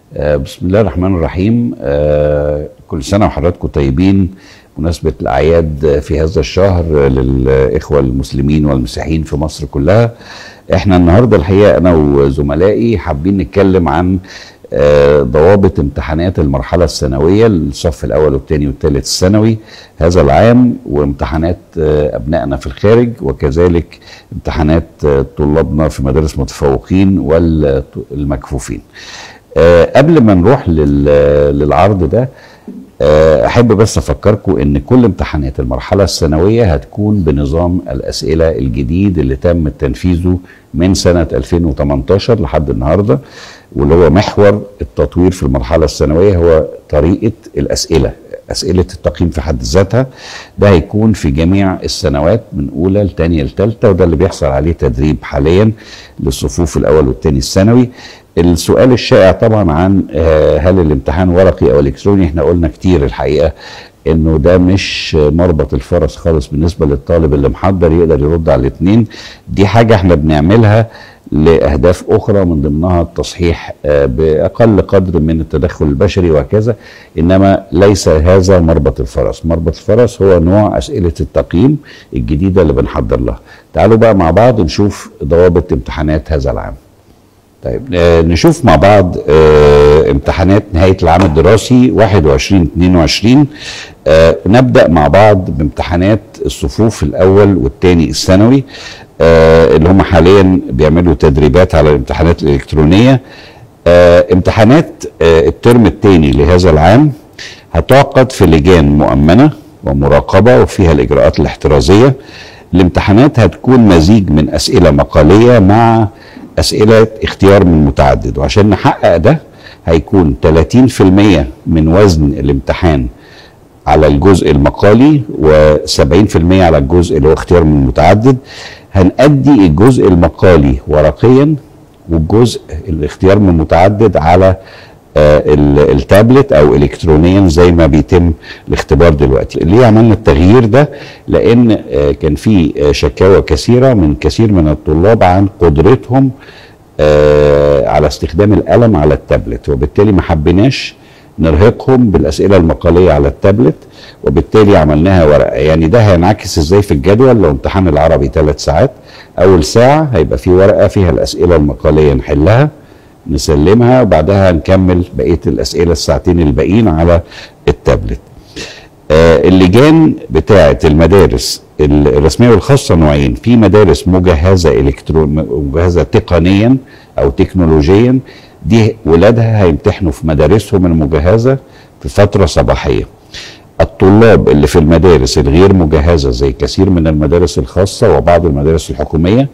آه، بسم الله الرحمن الرحيم آه، كل سنة وحضراتكم طيبين مناسبة الأعياد في هذا الشهر للإخوة المسلمين والمسيحيين في مصر كلها احنا النهاردة الحقيقة أنا وزملائي حابين نتكلم عن آه، ضوابط امتحانات المرحلة الثانوية للصف الأول والثاني والثالث الثانوي هذا العام وامتحانات آه، أبنائنا في الخارج وكذلك امتحانات آه، طلابنا في مدارس متفوقين والمكفوفين آه، قبل ما نروح لل- للعرض ده آه، احب بس افكركم ان كل امتحانات المرحله الثانويه هتكون بنظام الاسئله الجديد اللي تم تنفيذه من سنه 2018 لحد النهارده واللي هو محور التطوير في المرحله الثانويه هو طريقه الاسئله اسئله التقييم في حد ذاتها ده هيكون في جميع السنوات من اولى لثانيه لثالثه وده اللي بيحصل عليه تدريب حاليا للصفوف الاول والثاني الثانوي السؤال الشائع طبعا عن آه، هل الامتحان ورقي او الكتروني احنا قلنا كتير الحقيقه انه ده مش مربط الفرس خالص بالنسبه للطالب اللي محضر يقدر يرد على الاثنين دي حاجه احنا بنعملها لاهداف اخرى من ضمنها التصحيح آه، باقل قدر من التدخل البشري وهكذا انما ليس هذا مربط الفرس مربط الفرس هو نوع اسئله التقييم الجديده اللي بنحضر لها تعالوا بقى مع بعض نشوف ضوابط امتحانات هذا العام طيب آه، نشوف مع بعض آه، امتحانات نهاية العام الدراسي 21 22 آه، نبدأ مع بعض بامتحانات الصفوف الأول والثاني الثانوي آه، اللي هم حاليا بيعملوا تدريبات على الامتحانات الإلكترونية آه، امتحانات آه، الترم الثاني لهذا العام هتعقد في لجان مؤمنة ومراقبة وفيها الإجراءات الاحترازية الامتحانات هتكون مزيج من أسئلة مقالية مع أسئلة اختيار من متعدد وعشان نحقق ده هيكون 30% من وزن الامتحان على الجزء المقالي و70% على الجزء اللي هو اختيار من متعدد هنأدي الجزء المقالي ورقيا والجزء الاختيار من متعدد على آه، ال- التابلت او الكترونيا زي ما بيتم الاختبار دلوقتي ليه عملنا التغيير ده لان آه، كان في آه، شكاوى كثيره من كثير من الطلاب عن قدرتهم آه، على استخدام القلم على التابلت وبالتالي ما حبيناش نرهقهم بالاسئله المقاليه على التابلت وبالتالي عملناها ورقه يعني ده هينعكس ازاي في الجدول لو امتحان العربي ثلاث ساعات اول ساعه هيبقى في ورقه فيها الاسئله المقاليه نحلها نسلمها وبعدها نكمل بقيه الاسئله الساعتين الباقيين على التابلت آه، اللجان بتاعه المدارس الرسميه والخاصه نوعين في مدارس مجهزه الكترون مجهزه تقنيا او تكنولوجيا دي ولادها هيمتحنوا في مدارسهم المجهزه في فتره صباحيه الطلاب اللي في المدارس الغير مجهزه زي كثير من المدارس الخاصه وبعض المدارس الحكوميه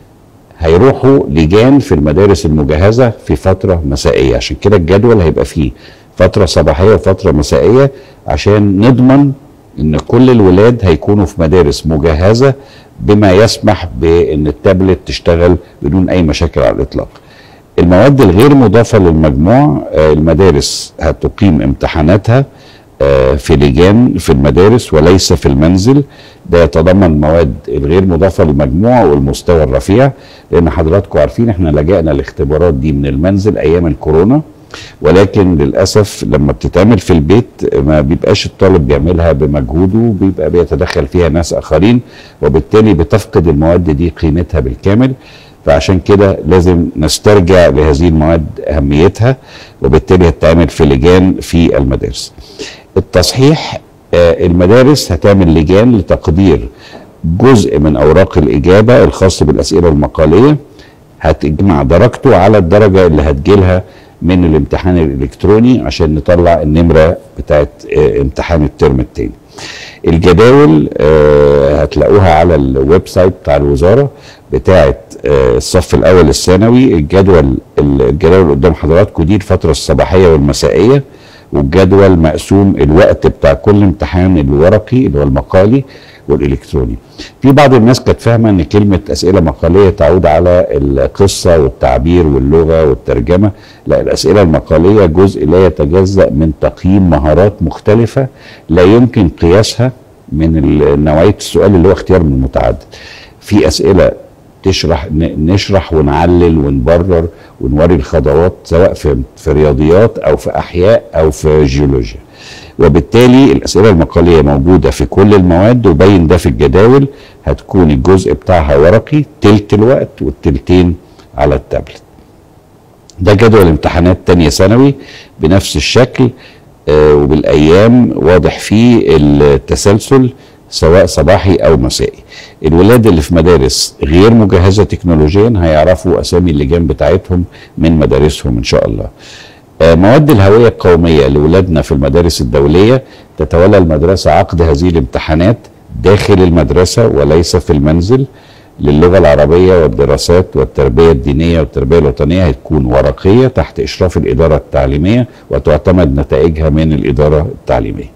هيروحوا لجان في المدارس المجهزه في فتره مسائيه عشان كده الجدول هيبقى فيه فتره صباحيه وفتره مسائيه عشان نضمن ان كل الولاد هيكونوا في مدارس مجهزه بما يسمح بان التابلت تشتغل بدون اي مشاكل على الاطلاق. المواد الغير مضافه للمجموع آه، المدارس هتقيم امتحاناتها آه، في لجان في المدارس وليس في المنزل ده يتضمن المواد الغير مضافه للمجموع والمستوى الرفيع لان حضراتكم عارفين احنا لجأنا الاختبارات دي من المنزل ايام الكورونا ولكن للاسف لما بتتعمل في البيت ما بيبقاش الطالب بيعملها بمجهوده بيبقى بيتدخل فيها ناس اخرين وبالتالي بتفقد المواد دي قيمتها بالكامل فعشان كده لازم نسترجع لهذه المواد اهميتها وبالتالي هتتعمل في لجان في المدارس. التصحيح آه، المدارس هتعمل لجان لتقدير جزء من اوراق الاجابه الخاص بالاسئله المقاليه هتجمع درجته على الدرجه اللي هتجيلها من الامتحان الالكتروني عشان نطلع النمره بتاعت آه، امتحان الترم الثاني. الجداول آه، هتلاقوها على الويب سايت بتاع الوزاره بتاعت آه، الصف الاول الثانوي الجدول الجداول اللي قدام حضراتكم دي الفتره الصباحيه والمسائيه والجدول مقسوم الوقت بتاع كل امتحان الورقي اللي هو المقالي والالكتروني. في بعض الناس كانت فاهمه ان كلمه اسئله مقاليه تعود على القصه والتعبير واللغه والترجمه، لا الاسئله المقاليه جزء لا يتجزا من تقييم مهارات مختلفه لا يمكن قياسها من ال- نوعيه السؤال اللي هو اختيار من المتعدد. في اسئله تشرح ن- نشرح ونعلل ونبرر ونوري الخطوات سواء في في رياضيات او في احياء او في جيولوجيا وبالتالي الاسئله المقاليه موجوده في كل المواد وبين ده في الجداول هتكون الجزء بتاعها ورقي تلت الوقت والتلتين على التابلت ده جدول امتحانات تانية ثانوي بنفس الشكل آه، وبالايام واضح فيه التسلسل سواء صباحي او مسائي الولاد اللي في مدارس غير مجهزه تكنولوجيا هيعرفوا اسامي اللجان بتاعتهم من مدارسهم ان شاء الله آه، مواد الهويه القوميه لاولادنا في المدارس الدوليه تتولى المدرسه عقد هذه الامتحانات داخل المدرسه وليس في المنزل للغه العربيه والدراسات والتربيه الدينيه والتربيه الوطنيه هتكون ورقيه تحت اشراف الاداره التعليميه وتعتمد نتائجها من الاداره التعليميه.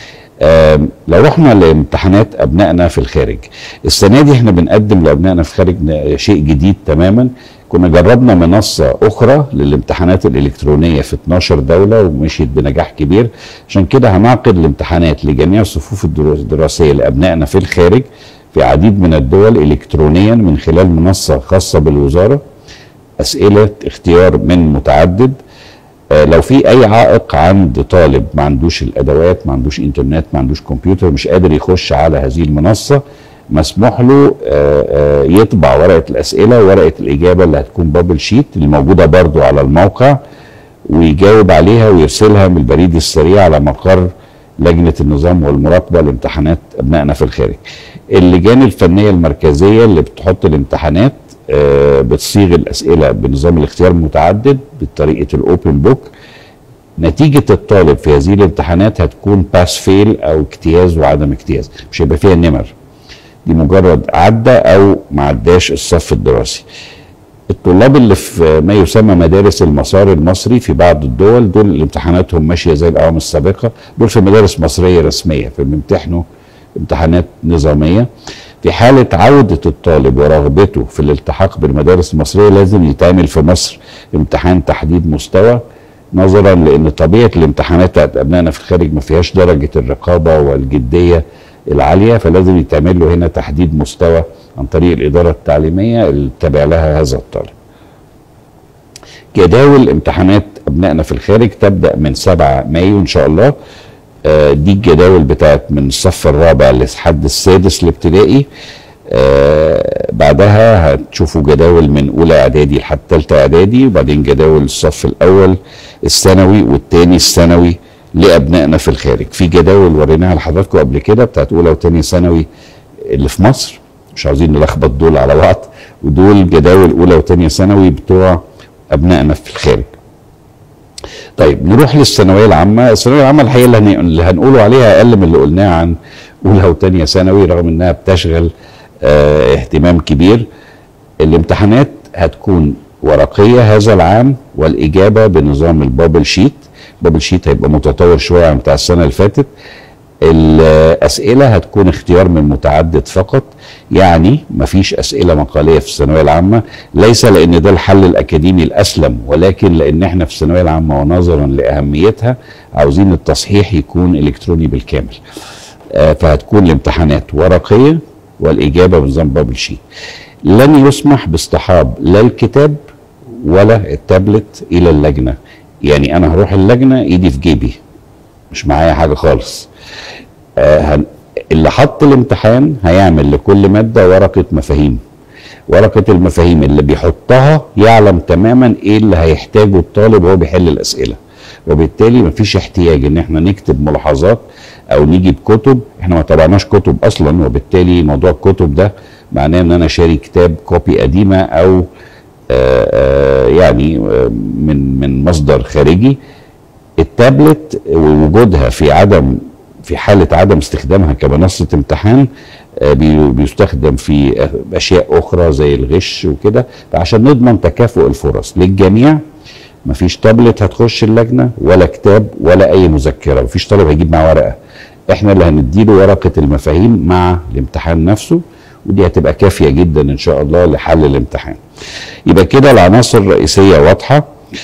آم، لو رحنا لامتحانات ابنائنا في الخارج السنه دي احنا بنقدم لابنائنا في الخارج ن- شيء جديد تماما كنا جربنا منصه اخرى للامتحانات الالكترونيه في 12 دوله ومشيت بنجاح كبير عشان كده هنعقد الامتحانات لجميع الصفوف الدرا- الدراسيه لابنائنا في الخارج في عديد من الدول الكترونيا من خلال منصه خاصه بالوزاره اسئله اختيار من متعدد آه، لو في اي عائق عند طالب ما عندوش الادوات ما عندوش انترنت ما عندوش كمبيوتر مش قادر يخش على هذه المنصه مسموح له آه، آه، يطبع ورقه الاسئله وورقه الاجابه اللي هتكون بابل شيت اللي موجوده برضو على الموقع ويجاوب عليها ويرسلها من البريد السريع على مقر لجنه النظام والمراقبه لامتحانات ابنائنا في الخارج. اللجان الفنيه المركزيه اللي بتحط الامتحانات آه، بتصيغ الاسئله بنظام الاختيار المتعدد بطريقه الاوبن بوك نتيجة الطالب في هذه الامتحانات هتكون باس فيل أو اجتياز وعدم اجتياز مش هيبقى فيها نمر دي مجرد عدى أو ما عداش الصف الدراسي الطلاب اللي في ما يسمى مدارس المسار المصري في بعض الدول دول اللي امتحاناتهم ماشية زي الأعوام السابقة دول في مدارس مصرية رسمية فبيمتحنوا امتحانات نظامية في حالة عودة الطالب ورغبته في الالتحاق بالمدارس المصرية لازم يتعمل في مصر امتحان تحديد مستوى نظرا لان طبيعه الامتحانات بتاعت ابنائنا في الخارج ما فيهاش درجه الرقابه والجديه العاليه فلازم يتعمل له هنا تحديد مستوى عن طريق الاداره التعليميه اللي تابع لها هذا الطالب. جداول امتحانات ابنائنا في الخارج تبدا من 7 مايو ان شاء الله آه، دي الجداول بتاعت من الصف الرابع لحد السادس الابتدائي آه، بعدها هتشوفوا جداول من اولى اعدادي لحد ثالثه اعدادي وبعدين جداول الصف الاول الثانوي والثاني الثانوي لابنائنا في الخارج في جداول وريناها لحضراتكم قبل كده بتاعت اولى وثانيه ثانوي اللي في مصر مش عاوزين نلخبط دول على بعض ودول جداول اولى وثانيه ثانوي بتوع ابنائنا في الخارج طيب نروح للثانويه العامه الثانويه العامه الحقيقه اللي, هن... اللي هنقوله عليها اقل من اللي قلناه عن اولى وثانيه ثانوي رغم انها بتشغل آه اهتمام كبير الامتحانات هتكون ورقيه هذا العام والاجابه بنظام البابل شيت بابل شيت هيبقى متطور شويه عن بتاع السنه اللي فاتت الاسئله هتكون اختيار من متعدد فقط يعني مفيش اسئله مقاليه في الثانويه العامه ليس لان ده الحل الاكاديمي الاسلم ولكن لان احنا في الثانويه العامه ونظرا لاهميتها عاوزين التصحيح يكون الكتروني بالكامل آه، فهتكون الامتحانات ورقيه والاجابه بنظام بابل شيت لن يسمح باصطحاب لا الكتاب ولا التابلت الى اللجنه يعني انا هروح اللجنه ايدي في جيبي مش معايا حاجه خالص آه هن... اللي حط الامتحان هيعمل لكل ماده ورقه مفاهيم ورقه المفاهيم اللي بيحطها يعلم تماما ايه اللي هيحتاجه الطالب وهو بيحل الاسئله وبالتالي مفيش احتياج ان احنا نكتب ملاحظات او نجيب كتب احنا ما طبعناش كتب اصلا وبالتالي موضوع الكتب ده معناه ان انا شاري كتاب كوبي قديمه او آآ آآ يعني آه، من من مصدر خارجي التابلت ووجودها في عدم في حالة عدم استخدامها كمنصة امتحان آه، بي- بيستخدم في آه، أشياء أخرى زي الغش وكده فعشان نضمن تكافؤ الفرص للجميع مفيش تابلت هتخش اللجنة ولا كتاب ولا أي مذكرة مفيش طالب هيجيب معاه ورقة احنا اللي هنديله ورقة المفاهيم مع الامتحان نفسه ودي هتبقى كافية جدا إن شاء الله لحل الامتحان يبقى كده العناصر الرئيسية واضحة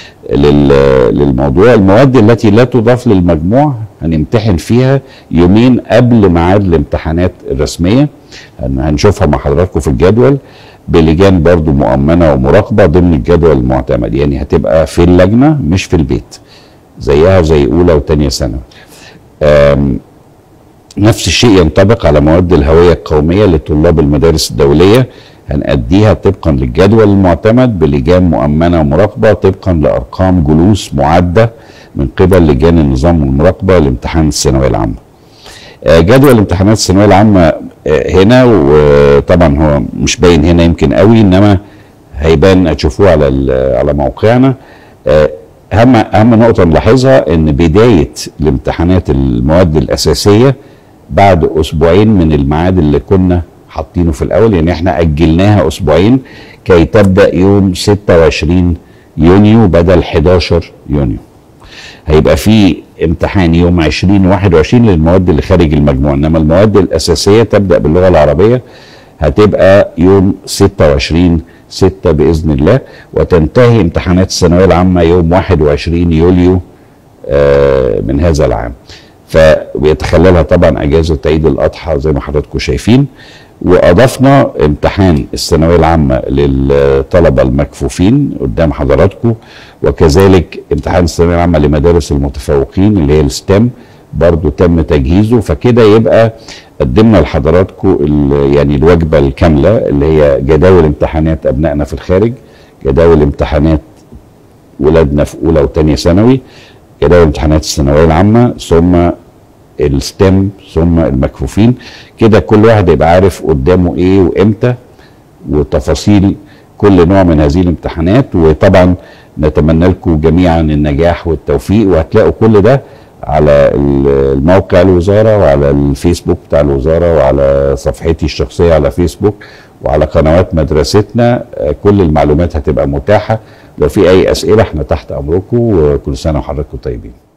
لل- للموضوع المواد التي لا تضاف للمجموع هنمتحن فيها يومين قبل ميعاد الامتحانات الرسمية هن- هنشوفها مع حضراتكم في الجدول بلجان برضو مؤمنه ومراقبه ضمن الجدول المعتمد يعني هتبقى في اللجنه مش في البيت زيها زي اولى وثانيه ثانوي آم، نفس الشيء ينطبق على مواد الهوية القومية لطلاب المدارس الدولية هنأديها طبقا للجدول المعتمد بلجان مؤمنة ومراقبة طبقا لأرقام جلوس معدة من قبل لجان النظام والمراقبة لامتحان الثانوية العامة آه، جدول امتحانات الثانوية العامة آه، هنا وطبعا هو مش باين هنا يمكن قوي انما هيبان تشوفوه على ال- على موقعنا آه، اهم اهم نقطه نلاحظها ان بدايه الامتحانات المواد الاساسيه بعد اسبوعين من الميعاد اللي كنا حاطينه في الاول يعني احنا اجلناها اسبوعين كي تبدا يوم 26 يونيو بدل 11 يونيو هيبقى في امتحان يوم 20 21 للمواد اللي خارج المجموع انما المواد الاساسيه تبدا باللغه العربيه هتبقى يوم 26 6 باذن الله وتنتهي امتحانات الثانويه العامه يوم 21 يوليو آه، من هذا العام فبيتخللها طبعا اجازه عيد الاضحى زي ما حضراتكم شايفين واضفنا امتحان الثانويه العامه للطلبه المكفوفين قدام حضراتكم وكذلك امتحان الثانويه العامه لمدارس المتفوقين اللي هي الستيم برضو تم تجهيزه فكده يبقى قدمنا لحضراتكم ال- يعني الوجبه الكامله اللي هي جداول امتحانات ابنائنا في الخارج جداول امتحانات ولادنا في اولى وثانيه ثانوي جداول امتحانات الثانويه العامه ثم الستيم ثم المكفوفين كده كل واحد يبقى عارف قدامه ايه وامتى وتفاصيل كل نوع من هذه الامتحانات وطبعا نتمنى لكم جميعا النجاح والتوفيق وهتلاقوا كل ده على ال- الموقع الوزاره وعلى الفيسبوك بتاع الوزاره وعلى صفحتي الشخصيه على فيسبوك وعلى قنوات مدرستنا آه، كل المعلومات هتبقى متاحه لو في اي اسئله احنا تحت امركم وكل سنه وحضراتكم طيبين